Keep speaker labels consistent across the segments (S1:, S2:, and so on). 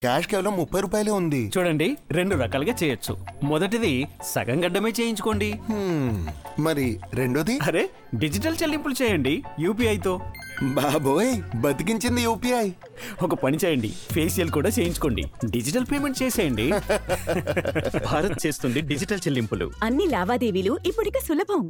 S1: cash కేవలం ముప్పై రూపాయలే ఉంది
S2: చూడండి రెండు రకాలుగా చేయొచ్చు మొదటిది సగం గడ్డమే చేయించుకోండి
S1: హ్మ్, మరి రెండోది
S2: అరే డిజిటల్ చెల్లింపులు చేయండి యూపీఐతో
S1: బాబోయ్ బతికించింది యూపీఐ
S2: ఒక పని చేయండి ఫేషియల్ కూడా చేయించుకోండి డిజిటల్ పేమెంట్ చేసేయండి భారత్ చేస్తుంది డిజిటల్ చెల్లింపులు
S3: అన్ని లావాదేవీలు ఇప్పుడిక సులభం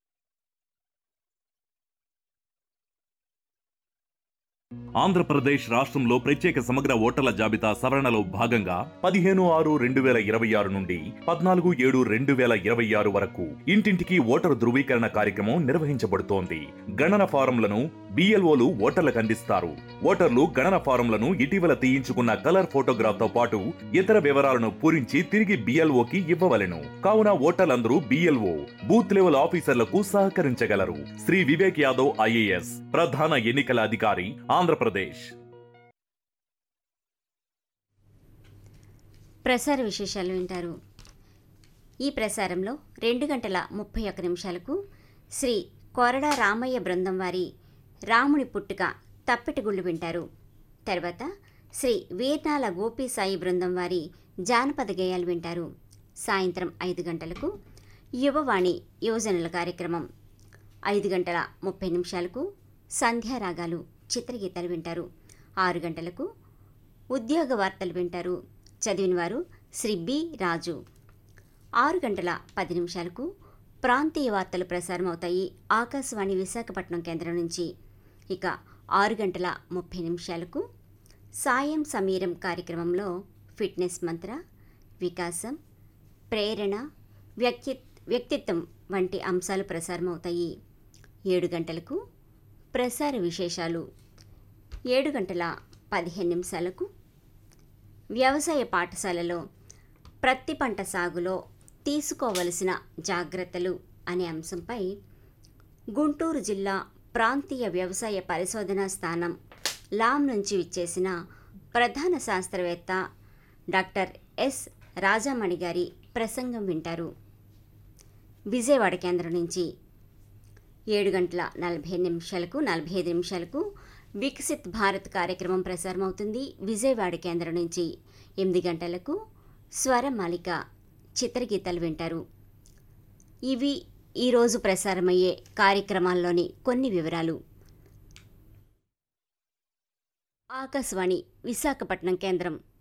S4: ఆంధ్రప్రదేశ్ రాష్ట్రంలో ప్రత్యేక సమగ్ర ఓటర్ల జాబితా సవరణలో భాగంగా పదిహేను ఆరు రెండు వేల ఇరవై ఆరు నుండి పద్నాలుగు ఏడు రెండు వేల ఇరవై ఆరు వరకు ఇంటింటికి ఓటరు ధృవీకరణ కార్యక్రమం నిర్వహించబడుతోంది గణన ఫారంలను బిఎల్ఓలు ఓటర్లకు అందిస్తారు ఓటర్లు గణన ఫారంలను ఇటీవల తీయించుకున్న కలర్ ఫోటోగ్రాఫ్ తో పాటు ఇతర వివరాలను పూరించి తిరిగి బిఎల్ఓకి ఇవ్వవలెను కావున ఓటర్లందరూ బిఎల్ఓ బూత్ లెవెల్ ఆఫీసర్లకు సహకరించగలరు శ్రీ వివేక్ యాదవ్ ఐఏఎస్ ప్రధాన ఎన్నికల అధికారి ఆంధ్రప్రదేశ్
S5: ప్రసార విశేషాలు వింటారు ఈ ప్రసారంలో రెండు గంటల ముప్పై ఒక్క నిమిషాలకు శ్రీ కొరడ రామయ్య బృందం వారి రాముని పుట్టుక తప్పెటగుళ్ళు వింటారు తర్వాత శ్రీ వీర్నాల గోపి సాయి బృందం వారి జానపద గేయాలు వింటారు సాయంత్రం ఐదు గంటలకు యువవాణి యువజనుల కార్యక్రమం ఐదు గంటల ముప్పై నిమిషాలకు సంధ్యారాగాలు చిత్రగీతాలు వింటారు ఆరు గంటలకు ఉద్యోగ వార్తలు వింటారు చదివిన వారు శ్రీ బి రాజు ఆరు గంటల పది నిమిషాలకు ప్రాంతీయ వార్తలు ప్రసారం అవుతాయి ఆకాశవాణి విశాఖపట్నం కేంద్రం నుంచి ఇక ఆరు గంటల ముప్పై నిమిషాలకు సాయం సమీరం కార్యక్రమంలో ఫిట్నెస్ మంత్ర వికాసం ప్రేరణ వ్యక్తి వ్యక్తిత్వం వంటి అంశాలు ప్రసారం అవుతాయి ఏడు గంటలకు ప్రసార విశేషాలు ఏడు గంటల పదిహేను నిమిషాలకు వ్యవసాయ పాఠశాలలో ప్రత్తి పంట సాగులో తీసుకోవలసిన జాగ్రత్తలు అనే అంశంపై గుంటూరు జిల్లా ప్రాంతీయ వ్యవసాయ పరిశోధనా స్థానం లామ్ నుంచి విచ్చేసిన ప్రధాన శాస్త్రవేత్త డాక్టర్ ఎస్ రాజామణి గారి ప్రసంగం వింటారు విజయవాడ కేంద్రం నుంచి ఏడు గంటల నలభై నిమిషాలకు నలభై ఐదు నిమిషాలకు వికసిత్ భారత్ కార్యక్రమం ప్రసారం అవుతుంది విజయవాడ కేంద్రం నుంచి ఎనిమిది గంటలకు స్వరమాలిక చిత్రగీతాలు వింటారు ఇవి ఈరోజు ప్రసారమయ్యే కార్యక్రమాల్లోని కొన్ని వివరాలు ఆకాశవాణి విశాఖపట్నం కేంద్రం